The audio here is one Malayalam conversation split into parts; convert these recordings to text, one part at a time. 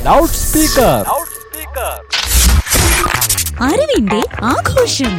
ലൗഡ് സ്പീക്കർ അറിവിന്റെ ആഘോഷം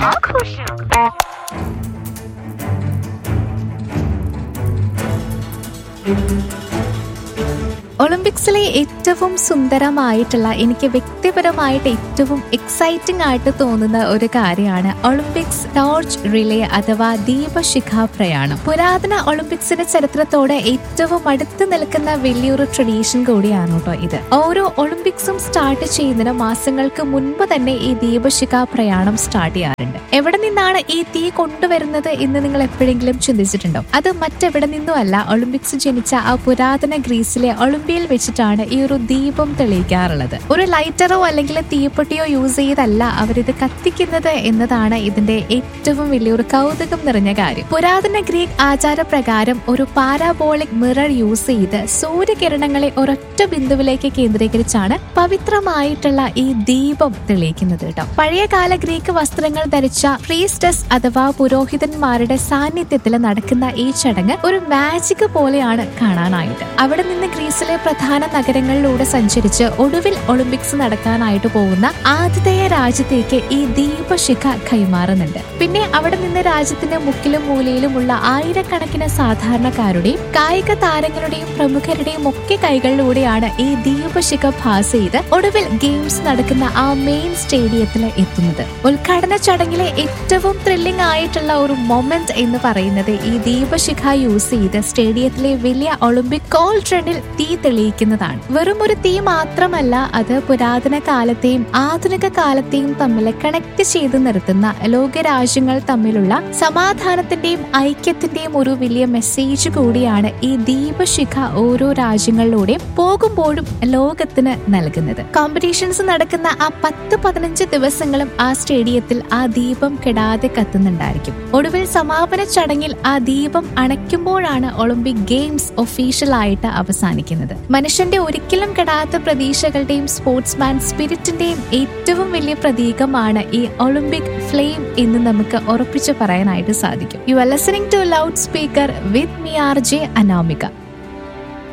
ഒളിമ്പിക്സിലെ ഏറ്റവും സുന്ദരമായിട്ടുള്ള എനിക്ക് വ്യക്തിപരമായിട്ട് ഏറ്റവും എക്സൈറ്റിംഗ് ആയിട്ട് തോന്നുന്ന ഒരു കാര്യമാണ് ഒളിമ്പിക്സ് ടോർച്ച് റിലേ അഥവാ ദീപശിഖ പ്രയാണം പുരാതന ഒളിമ്പിക്സിന്റെ ചരിത്രത്തോടെ ഏറ്റവും അടുത്ത് നിൽക്കുന്ന വലിയൊരു ട്രഡീഷൻ കൂടിയാണ് കേട്ടോ ഇത് ഓരോ ഒളിമ്പിക്സും സ്റ്റാർട്ട് ചെയ്യുന്നതിന് മാസങ്ങൾക്ക് മുൻപ് തന്നെ ഈ ദീപശിഖ പ്രയാണം സ്റ്റാർട്ട് ചെയ്യാറുണ്ട് എവിടെ നിന്നാണ് ഈ തീ കൊണ്ടുവരുന്നത് എന്ന് നിങ്ങൾ എപ്പോഴെങ്കിലും ചിന്തിച്ചിട്ടുണ്ടോ അത് മറ്റെവിടെ നിന്നുമല്ല ഒളിമ്പിക്സ് ജനിച്ച ആ പുരാതന ഗ്രീസിലെ ഒളിമ്പിയയിൽ വെച്ചിട്ടാണ് ഈ ഒരു ദീപം തെളിയിക്കാറുള്ളത് ഒരു ലൈറ്ററോ അല്ലെങ്കിൽ തീപ്പെട്ടിയോ യൂസ് ചെയ്തല്ല അവരിത് കത്തിക്കുന്നത് എന്നതാണ് ഇതിന്റെ ഏറ്റവും വലിയൊരു കൗതുകം നിറഞ്ഞ കാര്യം പുരാതന ഗ്രീക്ക് ആചാരപ്രകാരം ഒരു പാരാബോളിക് മിറർ യൂസ് ചെയ്ത് സൂര്യകിരണങ്ങളെ ഒരൊറ്റ ബിന്ദുവിലേക്ക് കേന്ദ്രീകരിച്ചാണ് പവിത്രമായിട്ടുള്ള ഈ ദീപം തെളിയിക്കുന്നത് കേട്ടോ പഴയകാല ഗ്രീക്ക് വസ്ത്രങ്ങൾ ധരിച്ച പ്രീസ്റ്റസ് അഥവാ പുരോഹിതന്മാരുടെ സാന്നിധ്യത്തിൽ നടക്കുന്ന ഈ ചടങ്ങ് ഒരു മാജിക് പോലെയാണ് കാണാനായിട്ട് അവിടെ നിന്ന് ഗ്രീസിലെ പ്രധാന നഗരങ്ങളിലൂടെ സഞ്ചരിച്ച് ഒടുവിൽ ഒളിമ്പിക്സ് നടക്കാനായിട്ട് പോകുന്ന ആതിഥേയ രാജ്യത്തേക്ക് ഈ ദീപശിഖ കൈമാറുന്നുണ്ട് പിന്നെ അവിടെ നിന്ന് രാജ്യത്തിന്റെ മുക്കിലും മൂലയിലുമുള്ള ആയിരക്കണക്കിന് സാധാരണക്കാരുടെയും കായിക താരങ്ങളുടെയും പ്രമുഖരുടെയും ഒക്കെ കൈകളിലൂടെയാണ് ഈ ദീപശിഖ പാസ് ചെയ്ത് ഒടുവിൽ ഗെയിംസ് നടക്കുന്ന ആ മെയിൻ സ്റ്റേഡിയത്തിൽ എത്തുന്നത് ഉദ്ഘാടന ചടങ്ങിലെ ഏറ്റവും ത്രില്ലിംഗ് ആയിട്ടുള്ള ഒരു മൊമെന്റ് എന്ന് പറയുന്നത് ഈ ദീപശിഖ യൂസ് ചെയ്ത് സ്റ്റേഡിയത്തിലെ വലിയ ഒളിമ്പിക് കോൾ ട്രെൻഡിൽ തീ തെളിയിക്കുന്നതാണ് വെറും ഒരു തീ മാത്രമല്ല അത് പുരാതന കാലത്തെയും ആധുനിക കാലത്തെയും തമ്മിൽ കണക്ട് ചെയ്ത് നിർത്തുന്ന ലോകരാജ്യങ്ങൾ തമ്മിലുള്ള സമാധാനത്തിന്റെയും ഐക്യത്തിന്റെയും ഒരു വലിയ മെസ്സേജ് കൂടിയാണ് ഈ ദീപശിഖ ഓരോ രാജ്യങ്ങളിലൂടെയും പോകുമ്പോഴും ലോകത്തിന് നൽകുന്നത് കോമ്പറ്റീഷൻസ് നടക്കുന്ന ആ പത്ത് പതിനഞ്ച് ദിവസങ്ങളും ആ സ്റ്റേഡിയത്തിൽ ആ ദീപം കെടാതെ കത്തുന്നുണ്ടായിരിക്കും ഒടുവിൽ സമാപന ചടങ്ങിൽ ആ ദീപം അണയ്ക്കുമ്പോഴാണ് ഒളിമ്പിക് ഗെയിംസ് ഒഫീഷ്യൽ ആയിട്ട് അവസാനിക്കുന്നത് മനുഷ്യന്റെ ഒരിക്കലും കെടാത്ത പ്രതീക്ഷകളുടെയും സ്പോർട്സ്മാൻ സ്പിരിറ്റിന്റെയും ഏറ്റവും വലിയ പ്രതീകമാണ് ഈ ഒളിമ്പിക് ഫ്ലെയിം എന്ന് നമുക്ക് ഉറപ്പിച്ചു പറയാനായിട്ട് സാധിക്കും you are listening to loud speaker with me R J Anamika